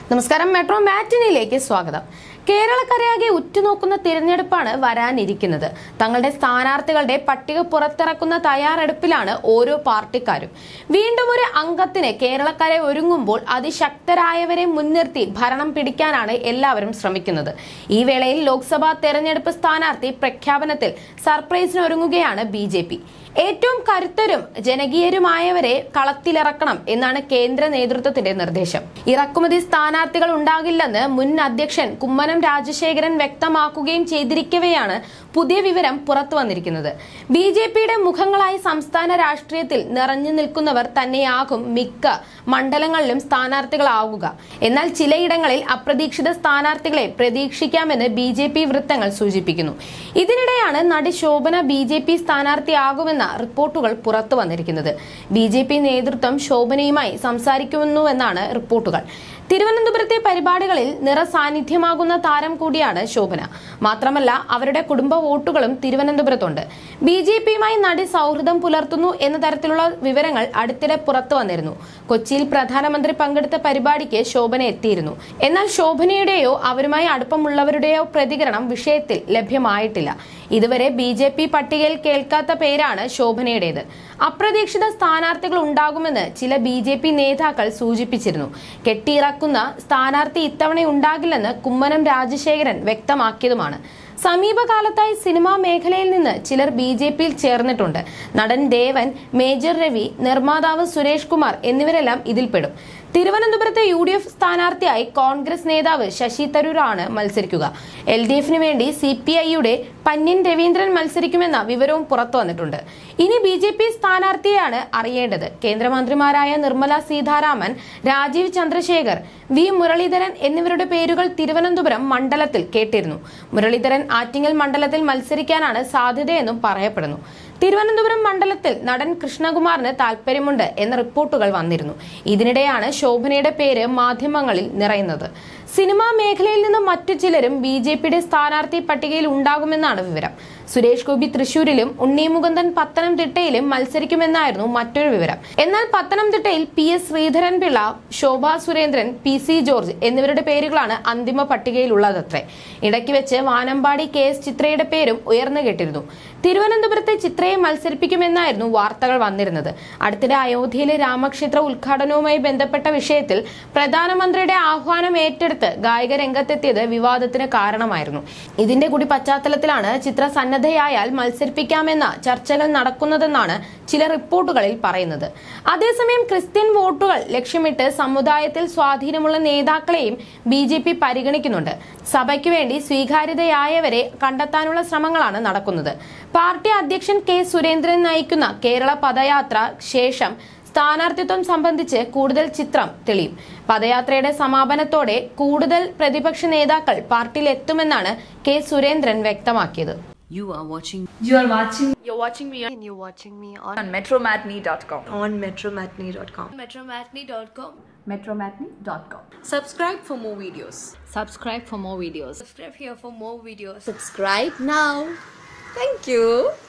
നമസ്കാരം മെട്രോ മാറ്റിനിലേക്ക് സ്വാഗതം കേരളക്കരയാകെ ഉറ്റുനോക്കുന്ന തിരഞ്ഞെടുപ്പാണ് വരാനിരിക്കുന്നത് തങ്ങളുടെ സ്ഥാനാർത്ഥികളുടെ പട്ടിക പുറത്തിറക്കുന്ന തയ്യാറെടുപ്പിലാണ് ഓരോ പാർട്ടിക്കാരും വീണ്ടും ഒരു അംഗത്തിന് കേരളക്കര ഒരുങ്ങുമ്പോൾ അതിശക്തരായവരെ മുൻനിർത്തി ഭരണം പിടിക്കാനാണ് എല്ലാവരും ശ്രമിക്കുന്നത് ഈ വേളയിൽ ലോക്സഭാ തെരഞ്ഞെടുപ്പ് സ്ഥാനാർത്ഥി പ്രഖ്യാപനത്തിൽ സർപ്രൈസിന് ഒരുങ്ങുകയാണ് ബി ഏറ്റവും കരുത്തരും ജനകീയരുമായവരെ കളത്തിലിറക്കണം എന്നാണ് കേന്ദ്ര നേതൃത്വത്തിന്റെ നിർദ്ദേശം ഇറക്കുമതി സ്ഥാനാർത്ഥികൾ ഉണ്ടാകില്ലെന്ന് മുൻ അധ്യക്ഷൻ കുമ്മനം രാജശേഖരൻ വ്യക്തമാക്കുകയും ചെയ്തിരിക്കവെയാണ് പുതിയ വിവരം പുറത്തു വന്നിരിക്കുന്നത് ബി ജെ പിയുടെ മുഖങ്ങളായി സംസ്ഥാന രാഷ്ട്രീയത്തിൽ നിറഞ്ഞു നിൽക്കുന്നവർ തന്നെയാകും മിക്ക മണ്ഡലങ്ങളിലും സ്ഥാനാർത്ഥികളാവുക എന്നാൽ ചിലയിടങ്ങളിൽ അപ്രതീക്ഷിത സ്ഥാനാർത്ഥികളെ പ്രതീക്ഷിക്കാമെന്ന് ബി ജെ പി വൃത്തങ്ങൾ സൂചിപ്പിക്കുന്നു ഇതിനിടെയാണ് നടി ശോഭന ബി ജെ പി സ്ഥാനാർത്ഥിയാകുമെന്ന റിപ്പോർട്ടുകൾ പുറത്തു വന്നിരിക്കുന്നത് ബി ജെ പി നേതൃത്വം ശോഭനയുമായി സംസാരിക്കുന്നുവെന്നാണ് റിപ്പോർട്ടുകൾ തിരുവനന്തപുരത്തെ പരിപാടികളിൽ നിറസാന്നിധ്യമാകുന്ന താരം കൂടിയാണ് ശോഭന മാത്രമല്ല അവരുടെ കുടുംബ വോട്ടുകളും തിരുവനന്തപുരത്തുണ്ട് ബി ജെ പിയുമായി നടി സൗഹൃദം പുലർത്തുന്നു എന്ന തരത്തിലുള്ള വിവരങ്ങൾ അടുത്തിടെ പുറത്തു വന്നിരുന്നു കൊച്ചിയിൽ പ്രധാനമന്ത്രി പങ്കെടുത്ത പരിപാടിക്ക് ശോഭന എത്തിയിരുന്നു എന്നാൽ ശോഭനയുടെയോ അവരുമായി അടുപ്പമുള്ളവരുടെയോ പ്രതികരണം വിഷയത്തിൽ ലഭ്യമായിട്ടില്ല ഇതുവരെ ബി ജെ പി പട്ടികയിൽ കേൾക്കാത്ത പേരാണ് ശോഭനയുടേത് അപ്രതീക്ഷിത സ്ഥാനാർത്ഥികൾ ഉണ്ടാകുമെന്ന് ചില ബി ജെ പി നേതാക്കൾ സൂചിപ്പിച്ചിരുന്നു കെട്ടിയിറക്കുന്ന സ്ഥാനാർത്ഥി ഇത്തവണ ഉണ്ടാകില്ലെന്ന് കുമ്മനം രാജശേഖരൻ വ്യക്തമാക്കിയതുമാണ് സമീപകാലത്തായി സിനിമാ മേഖലയിൽ നിന്ന് ചിലർ ബി ജെ പിയിൽ ചേർന്നിട്ടുണ്ട് നടൻ ദേവൻ മേജർ രവി നിർമ്മാതാവ് സുരേഷ് കുമാർ എന്നിവരെല്ലാം ഇതിൽപ്പെടും തിരുവനന്തപുരത്തെ യു ഡി എഫ് സ്ഥാനാർത്ഥിയായി കോൺഗ്രസ് നേതാവ് ശശി തരൂരാണ് മത്സരിക്കുക എൽ ഡി എഫിന് വേണ്ടി സി പി ഐയുടെ പന്യൻ രവീന്ദ്രൻ മത്സരിക്കുമെന്ന വിവരവും പുറത്തു വന്നിട്ടുണ്ട് ഇനി ബി ജെ പി സ്ഥാനാർത്ഥിയെയാണ് അറിയേണ്ടത് കേന്ദ്രമന്ത്രിമാരായ നിർമ്മല സീതാരാമൻ രാജീവ് ചന്ദ്രശേഖർ വി മുരളീധരൻ എന്നിവരുടെ പേരുകൾ തിരുവനന്തപുരം മണ്ഡലത്തിൽ കേട്ടിരുന്നു മുരളീധരൻ ആറ്റിങ്ങൽ മണ്ഡലത്തിൽ മത്സരിക്കാനാണ് സാധ്യതയെന്നും പറയപ്പെടുന്നു തിരുവനന്തപുരം മണ്ഡലത്തിൽ നടൻ കൃഷ്ണകുമാറിന് താല്പര്യമുണ്ട് എന്ന റിപ്പോർട്ടുകൾ വന്നിരുന്നു ഇതിനിടെയാണ് ശോഭനയുടെ പേര് മാധ്യമങ്ങളിൽ നിറയുന്നത് സിനിമാ മേഖലയിൽ നിന്ന് മറ്റു ചിലരും ബി ജെ പിയുടെ സ്ഥാനാർത്ഥി പട്ടികയിൽ ഉണ്ടാകുമെന്നാണ് വിവരം സുരേഷ് ഗോപി തൃശൂരിലും ഉണ്ണി മുകുന്ദൻ പത്തനംതിട്ടയിലും മത്സരിക്കുമെന്നായിരുന്നു മറ്റൊരു വിവരം എന്നാൽ പത്തനംതിട്ടയിൽ P S Sreedharan Pillai Sobha Surendran P C George എന്നിവരുടെ പേരുകളാണ് അന്തിമ പട്ടികയിലുള്ളതത്രേ ഇടയ്ക്ക് വെച്ച് വാനമ്പാടി കെ എസ് ചിത്രയുടെ പേരും ഉയർന്നു കേട്ടിരുന്നു തിരുവനന്തപുരത്തെ ചിത്രയെ മത്സരിപ്പിക്കുമെന്നായിരുന്നു വാർത്തകൾ വന്നിരുന്നത് അടുത്തിടെ അയോധ്യയിലെ രാമക്ഷേത്ര ഉദ്ഘാടനവുമായി ബന്ധപ്പെട്ട വിഷയത്തിൽ പ്രധാനമന്ത്രിയുടെ ആഹ്വാനം ഏറ്റെടുത്ത് ഗായിക രംഗത്തെത്തിയത് വിവാദത്തിന് കാരണമായിരുന്നു ഇതിന്റെ കൂടി പശ്ചാത്തലത്തിലാണ് ചിത്ര സന്നദ്ധയായാൽ മത്സരിപ്പിക്കാമെന്ന ചർച്ചകൾ നടക്കുന്നതെന്നാണ് ചില റിപ്പോർട്ടുകളിൽ പറയുന്നത് അതേസമയം ക്രിസ്ത്യൻ വോട്ടുകൾ ലക്ഷ്യമിട്ട് സമുദായത്തിൽ സ്വാധീനമുള്ള നേതാക്കളെയും ബി ജെ പി പരിഗണിക്കുന്നുണ്ട് സഭയ്ക്ക് വേണ്ടി സ്വീകാര്യതയായവരെ കണ്ടെത്താനുള്ള ശ്രമങ്ങളാണ് നടക്കുന്നത് പാർട്ടി അധ്യക്ഷൻ കെ സുരേന്ദ്രൻ നയിക്കുന്ന കേരള പദയാത്ര ശേഷം സ്ഥാനാർത്ഥിത്വം സംബന്ധിച്ച് കൂടുതൽ ചിത്രം തെളിയും പദയാത്രയുടെ സമാപനത്തോടെ കൂടുതൽ പ്രതിപക്ഷ നേതാക്കൾ പാർട്ടിയിൽ എത്തുമെന്നാണ് കെ സുരേന്ദ്രൻ വ്യക്തമാക്കിയത് You are watching You are watching You're watching me on, and you're watching me on, on metromatney.com. on metromatney.com. metromatney.com Metromatney.com. Subscribe for more videos. subscribe for more videos subscribe here for more videos Subscribe now. Thank you.